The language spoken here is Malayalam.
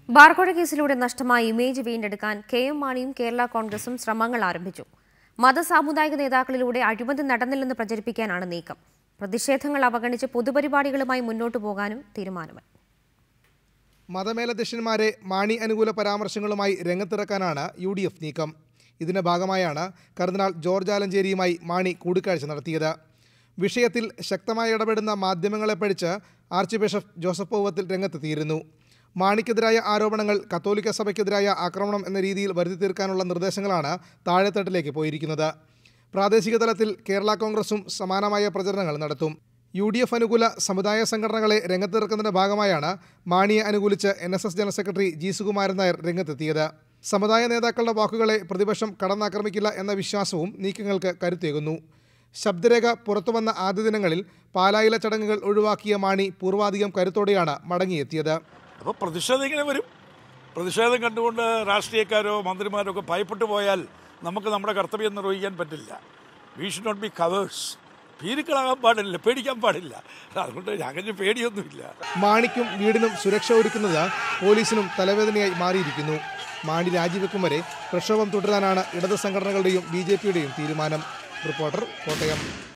ബാർക്കോഴ കേസിലൂടെ നഷ്ടമായ ഇമേജ് വീണ്ടെടുക്കാൻ കെ എം മാണിയും കേരള കോൺഗ്രസും ശ്രമങ്ങൾ ആരംഭിച്ചു മതസാമുദായിക നേതാക്കളിലൂടെ അഴിമതി നടന്നില്ലെന്ന് പ്രചരിപ്പിക്കാനാണ് നീക്കം പ്രതിഷേധങ്ങൾ അവഗണിച്ച് പൊതുപരിപാടികളുമായി മുന്നോട്ടു പോകാനും തീരുമാനമായി മതമേലധ്യക്ഷന്മാരെ മാണി അനുകൂല പരാമർശങ്ങളുമായി രംഗത്തിറക്കാനാണ് യു ഡി എഫ് നീക്കം ഇതിന്റെ ഭാഗമായാണ് കർദിനാൾ ജോർജ് ആലഞ്ചേരിയുമായി മാണി കൂടിക്കാഴ്ച നടത്തിയത് വിഷയത്തിൽ ശക്തമായി ഇടപെടുന്ന മാധ്യമങ്ങളെ പഴിച്ച് ആർച്ച് ബിഷപ്പ് ജോസഫ് പൗവത്തിൽ രംഗത്തെത്തിയിരുന്നു മാണിക്കെതിരായ ആരോപണങ്ങൾ കത്തോലിക്ക സഭയ്ക്കെതിരായ ആക്രമണം എന്ന രീതിയിൽ വരുത്തി തീർക്കാനുള്ള നിർദ്ദേശങ്ങളാണ് താഴെത്തട്ടിലേക്ക് പോയിരിക്കുന്നത് പ്രാദേശിക തലത്തിൽ കേരള കോൺഗ്രസും സമാനമായ പ്രചരണങ്ങൾ നടത്തും യു ഡി എഫ് അനുകൂല സമുദായ സംഘടനകളെ രംഗത്തിറക്കുന്നതിന്റെ ഭാഗമായാണ് മാണിയെ അനുകൂലിച്ച് N S S general secretary G Sukumaran Nair രംഗത്തെത്തിയത് സമുദായ നേതാക്കളുടെ വാക്കുകളെ പ്രതിപക്ഷം കടന്നാക്രമിക്കില്ല എന്ന വിശ്വാസവും നീക്കങ്ങൾക്ക് കരുത്തേകുന്നു ശബ്ദരേഖ പുറത്തുവന്ന ആദ്യ ദിനങ്ങളിൽ പാലായിലെ ചടങ്ങുകൾ ഒഴിവാക്കിയ മാണി പൂർവാധികം കരുത്തോടെയാണ് മടങ്ങിയെത്തിയത് അപ്പോൾ പ്രതിഷേധം ഇങ്ങനെ വരും പ്രതിഷേധം കണ്ടുകൊണ്ട് രാഷ്ട്രീയക്കാരോ മന്ത്രിമാരോ ഒക്കെ ഭയപ്പെട്ടു പോയാൽ നമുക്ക് നമ്മുടെ കർത്തവ്യം നിർവഹിക്കാൻ പറ്റില്ല we should not be cowards ഭീരുക്കളാകാൻ പാടില്ല പേടിക്കാൻ പാടില്ല അതുകൊണ്ട് ഞങ്ങൾക്ക് പേടിയൊന്നുമില്ല മാണിക്കും വീടിനും സുരക്ഷ ഒരുക്കുന്നത് പോലീസിനും തലവേദനയായി മാറിയിരിക്കുന്നു മാണി രാജിവെക്കും വരെ പ്രക്ഷോഭം തുടരാനാണ് ഇടത് സംഘടനകളുടെയും ബി തീരുമാനം റിപ്പോർട്ടർ കോട്ടയം